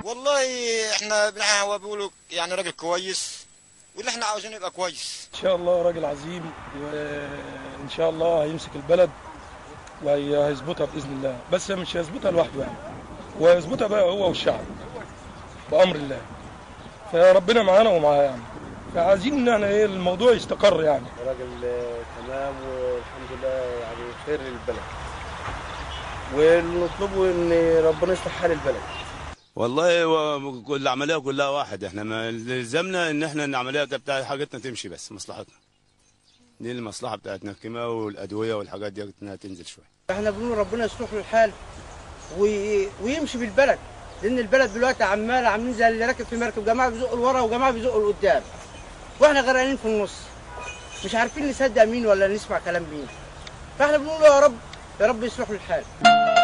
والله احنا بنع- هو بيقولوا يعني راجل كويس واللي احنا عاوزينه يبقى كويس ان شاء الله راجل عظيم وان شاء الله هيمسك البلد وهيظبطها باذن الله بس مش هيظبطها لوحده يعني وهيظبطها بقى هو والشعب بامر الله فربنا معانا ومعاه يعني فعايزين ان احنا ايه الموضوع يستقر يعني راجل آه، تمام والحمد لله يعني خير للبلد ونطلبه ان ربنا يصلح حال البلد والله هو كل العمليه كلها واحد احنا ما لزمنا ان احنا العمليه بتاع حاجتنا تمشي بس مصلحتنا دي المصلحه بتاعتنا الكيماء والادويه والحاجات دي انها تنزل شويه احنا بنقول ربنا يصلح له الحال وي... ويمشي بالبلد لان البلد دلوقتي عماله عاملين زي اللي راكب في مركب جماعه بيزقوا لورا وجماعه بيزقوا لقدام واحنا غرقانين في النص مش عارفين نصدق مين ولا نسمع كلام مين فاحنا بنقول يا رب يا رب يصلح له الحال